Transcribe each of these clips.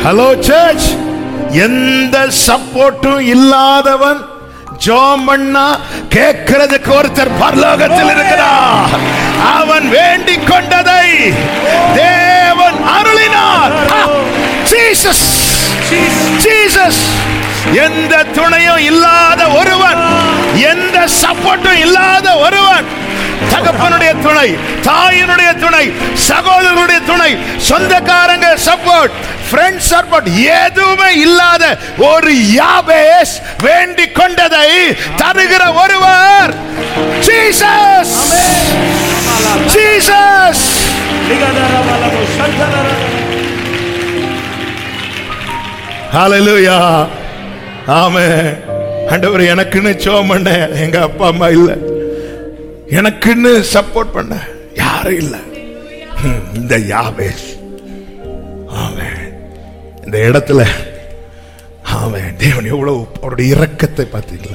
Hello search எந்த சப்போர்ட்டும் இல்லாதவன் ஜோம் பண்ணா கேட்கிறதுக்கு ஒருத்தர் பரலோகத்தில் இருக்கிறார் அவன் வேண்டிக் கொண்டதை தேவன் அருளினார் ஜீசஸ் ஜீசஸ் எந்த துணையும் இல்லாத ஒருவன் எந்த சப்போர்ட்டும் இல்லாத ஒருவன் தகப்பனுடைய துணை தாயினுடைய துணை சகோதரனுடைய துணை சொந்தக்காரங்க சப்போர்ட் ஃப்ரெண்ட் சப்போர்ட் எதுவுமே இல்லாத ஒரு யாபேஸ் வேண்டிக் கொண்டதை தருகிற ஒருவர் ஜீசஸ் ஜீசஸ் ஹalleluya ஆமே ஆண்டவர் எனக்குன்னு சோம் பண்ண எங்க அப்பா அம்மா இல்ல எனக்குன்னு சப்போர்ட் பண்ண யாரும் இல்ல ஹம், இந்த யாபேஸ் ஆமே இந்த இடத்துல ஆமே தேவன் எவ்வளவு அவருடைய இரக்கத்தை பார்த்தீங்களா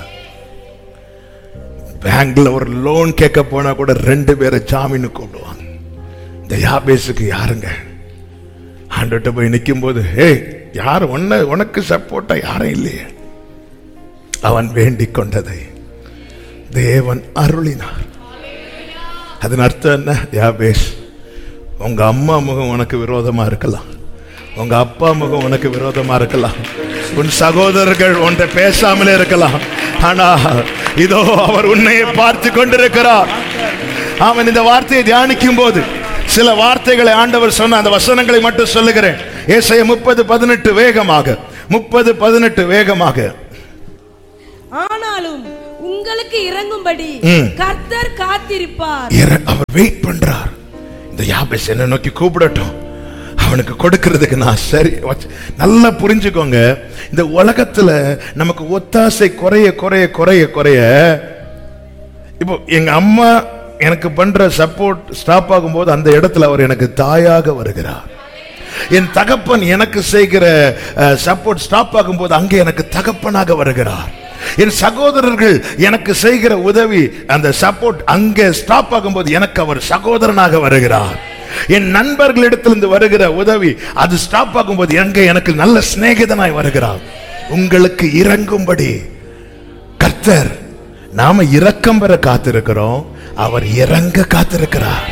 பேங்க்ல ஒரு லோன் கேட்க போனா கூட ரெண்டு பேரை ஜாமீனு கூப்பிடுவாங்க இந்த யாபேஸுக்கு யாருங்க ஆண்டுகிட்ட போய் நிற்கும் போது ஏய் யார் உன்ன உனக்கு சப்போர்ட்டா யாரும் இல்லையே அவன் வேண்டிக் கொண்டதை தேவன் அருளினார் அதன் அர்த்தம் என்ன யாபேஸ் உங்க அம்மா முகம் உனக்கு விரோதமா இருக்கலாம் உங்க அப்பா முகம் உனக்கு விரோதமா இருக்கலாம் உன் சகோதரர்கள் உன்னை பேசாமலே இருக்கலாம் ஆனா இதோ அவர் உன்னையே பார்த்து கொண்டிருக்கிறார் அவன் இந்த வார்த்தையை தியானிக்கும் போது சில வார்த்தைகளை ஆண்டவர் சொன்ன அந்த வசனங்களை மட்டும் சொல்லுகிறேன் ஏசாயா முப்பது பதினெட்டு வேகமாக முப்பது பதினெட்டு வேகமாக ஆனாலும் உங்களுக்கு இறங்கும்படி ம். கர்த்தர் காத்திருப்பார் இற- அவர் வெயிட் பண்றார் இந்த யாபேஸ் என்ன நோக்கி கூப்பிடட்டும் அவனுக்கு கொடுக்கிறதுக்கு நான் சரி வச்சு- நல்லா புரிஞ்சுக்கோங்க இந்த உலகத்துல நமக்கு ஒத்தாசை குறைய குறைய குறைய குறைய இப்போ எங்க அம்மா எனக்கு பண்ற சப்போர்ட் ஸ்டாப் ஆகும்போது அந்த இடத்துல அவர் எனக்கு தாயாக வருகிறார் என் தகப்பன் எனக்கு செய்கிற சப்போர்ட் ஸ்டாப் ஆகும்போது அங்கே எனக்கு தகப்பனாக வருகிறார் என் சகோதரர்கள் எனக்கு செய்கிற உதவி அந்த சப்போர்ட் அங்கே ஸ்டாப் ஆகும்போது எனக்கு அவர் சகோதரனாக வருகிறார் என் நண்பர்களிடத்திலிருந்து வருகிற உதவி அது ஸ்டாப் ஆகும்போது எங்க எனக்கு நல்ல சிநேகிதனாய் வருகிறார் உங்களுக்கு இறங்கும்படி கர்த்தர் நாம இரக்கம் பெற காத்திருக்கிறோம் அவர் இறங்க காத்திருக்கிறார்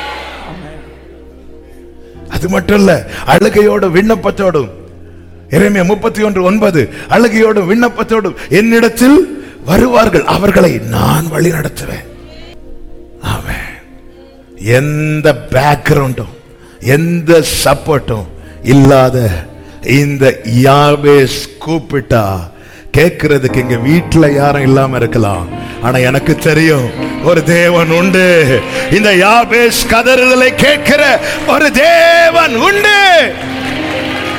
அது மட்டும் இல்ல அழுகையோடும் விண்ணப்பத்தோடும் இறைமையா முப்பத்தி ஒன்று ஒன்பது அழுகையோடும் விண்ணப்பத்தோடும் என்னிடத்தில் வருவார்கள் அவர்களை நான் வழி நடத்துவேன் ஆமென். எந்த பேக்ரவுண்டும் எந்த சப்போர்ட்டும் இல்லாத இந்த யாபேஸ் கூப்பிட்டா கேட்கறதுக்கு எங்க வீட்டுல யாரும் இல்லாம இருக்கலாம் ஆனா எனக்கு தெரியும் ஒரு தேவன் உண்டு இந்த யாபேஸ் கதறுதலை கேட்கிற ஒரு தேவன் உண்டு